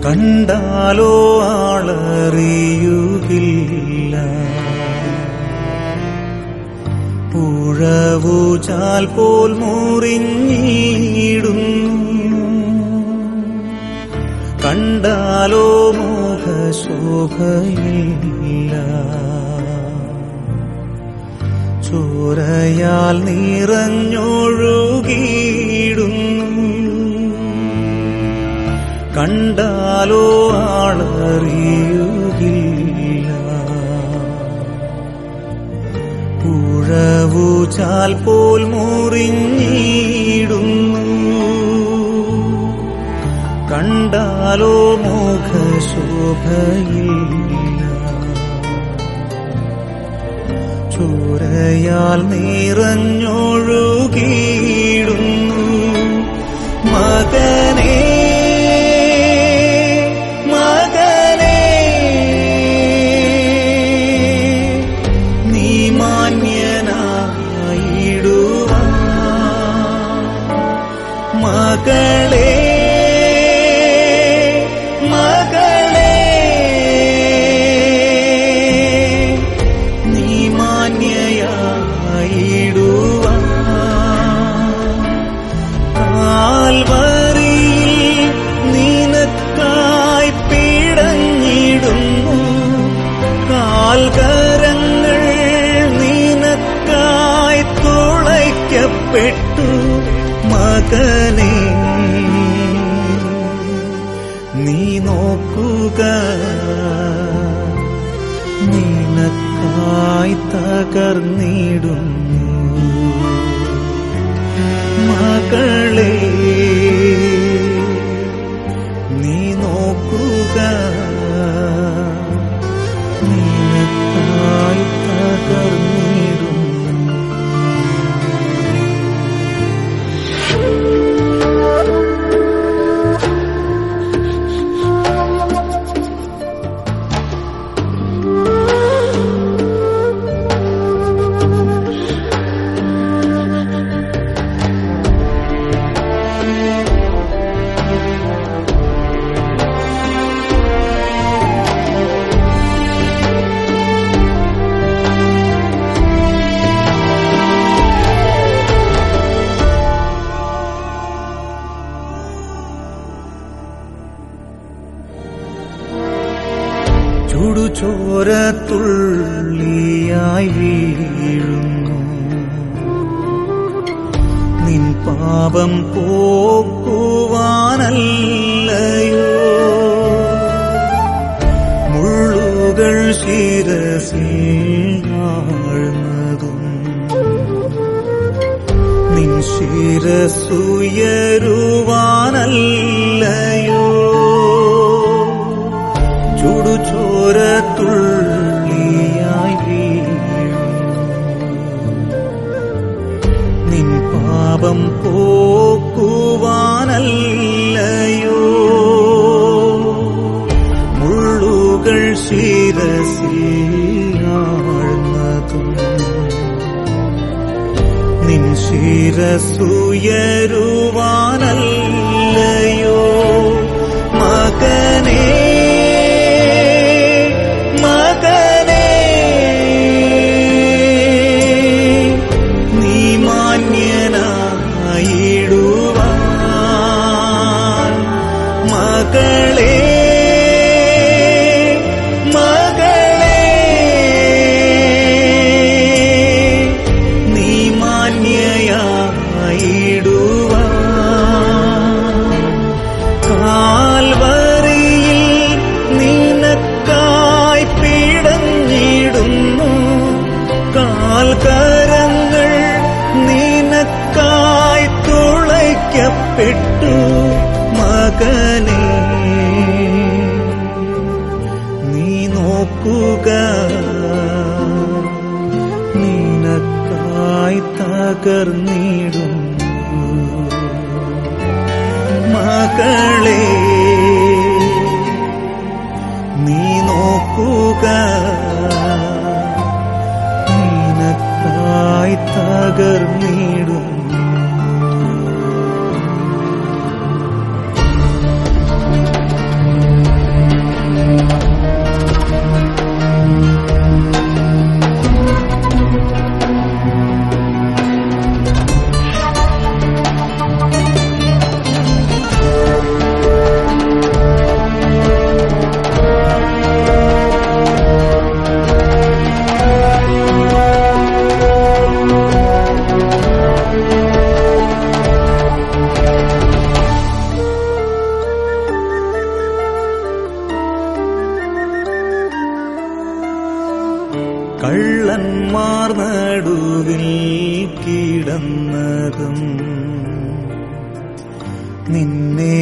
കണ്ടാലോ ആളറിയുകില്ല ഉഴവുചാൽ പോൽ മുറിഞ്ഞിടുന്നു കണ്ടാലോ മോഹശോഭയില്ല ചോരയാൽ നിറഞ്ഞൊഴുകിയിടുന്നു കണ്ടാലോ ആളറിയുകില്ല ഉഴവുചാൽ പോൽ മുറിഞ്ഞിടുന്നു കണ്ടാലോ മുഖശോഭയില്ല ചോരയാൽ നിറഞ്ഞൊഴുകിയിടുന്നു മകനേ മകനേ നീ മാന്യനായിടുവാ മകളേ മകളേ നീ മാന്യയായിടുവാ കാൽവരിയിൽ നിനക്കായി പിടഞ്ഞിടുന്നു കാൽകരങ്ങൾ നിനക്കായി തുളയ്ക്കപ്പെട്ടു മകനെ നീ നോക്കുക നിനക്കായി തകർന്നിടുന്നു മകളെ നീ നോക്കുക നിനക്കായി തകർന്നിടുന്നു ചുടുചോരത്തുള്ളിയായി വീഴുന്നു നിൻ പാപം പോക്കുവാനല്ലയോ മുള്ളുകൾ ശിരസിൽ ആഴ്ന്നതും നിൻ ശിരസുയരുവാനല്ലയോ ചുടുചോരത്തുള്ളിയായി വീഴും നിൻ പാപം പോക്കുവാനല്ലയോ മുള്ളുകൾ ശിരസിൽ ആഴ്ന്നതും നിൻ ശിരസുയരുവാനല്ലയോ മകനേ മകനേ നീ മാന്യനായിടുവാൻ മകളേ മകളേ നീ മാന്യയായിടുവാൻ കാൽവരിയിൽ നിനക്കായി പിടഞ്ഞിടുന്നു കാൽകരങ്ങൾ നിനക്കായി തുളയ്ക്കപ്പെട്ടു മകനെ നീ നോക്കുക നിനക്കായി തകർന്നിടുന്നു മകളെ നീ നോക്കുക നിനക്കായി തകർന്നിടുന്നു നിന്നെ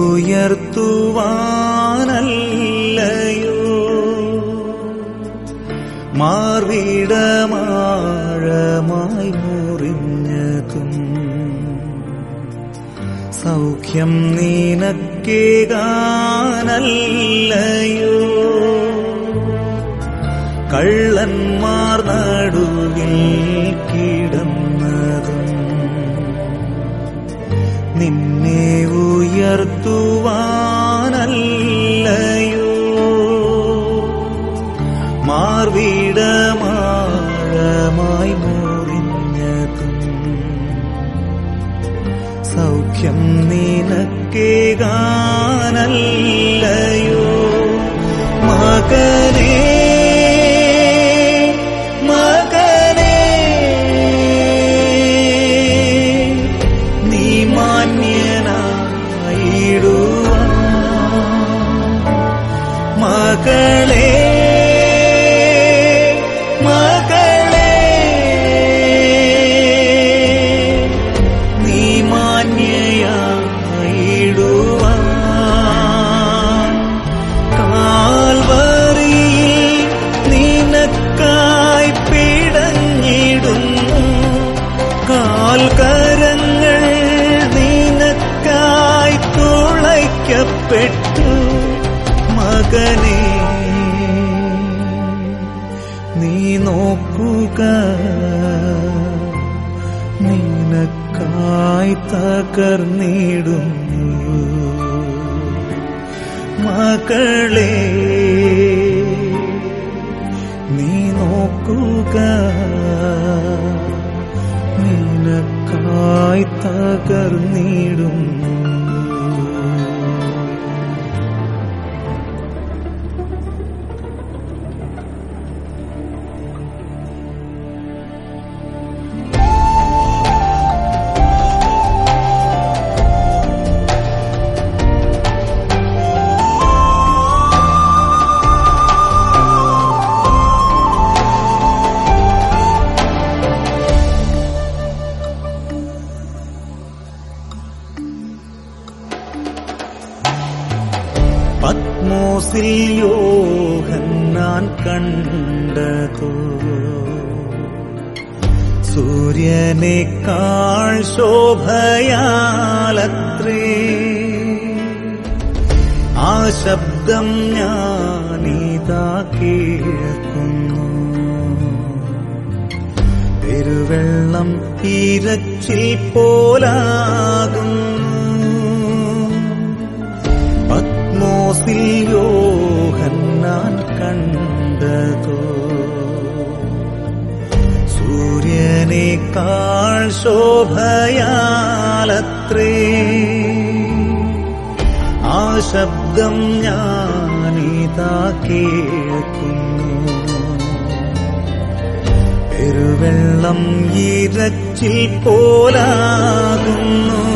ഉയർത്തുവാനല്ലയോ മാർവിടമാഴമായി മുറിഞ്ഞതും സൗഖ്യം നീനക്കേകാനല്ലയോ കള്ളന്മാർ നടുവിൽ കിടന്നതും നിന്നെ ഉയർത്തുവാനല്ലയോ മാർവിടമാഴമായി മുറിഞ്ഞതും സൗഖ്യം നിനക്കേകാനല്ലയോ മകനേ മകനേ നീ മാന്യനായിടുവാൻ മകളേ മകളേ നീ മാന്യയായിടുവാൻ കാൽവറിയിൽ നിനക്കായി പിടഞ്ഞിടുന്നു കാൽക്കരങ്ങൾ നിനക്കായി തുളയ്ക്കപ്പെട്ടു മകനെ നീ നോക്കുക നിനക്കായി തകർന്നിടുന്നു മകളെ നീ നോക്കുക നിനക്കായി തകർന്നിടുന്നു പത്മോസിൽ യോഹന്നാൻ കണ്ടതോ സൂര്യനേക്കാൾ ശോഭയാലത്രേ ആ ശബ്ദം ഞാനിതാ കേൾക്കുന്നു പെരുവെള്ളം ഇരച്ചിൽ പോലാകുന്നു പത്മോസിൽ യോഹന്നാൻ കണ്ടതോ സൂര്യനേക്കാൾ ശോഭയാലത്രേ ആ ശബ്ദം ഞാനിതാ കേൾക്കുന്നു പെരുവെള്ളം ഇരച്ചിൽ പോലാകുന്നു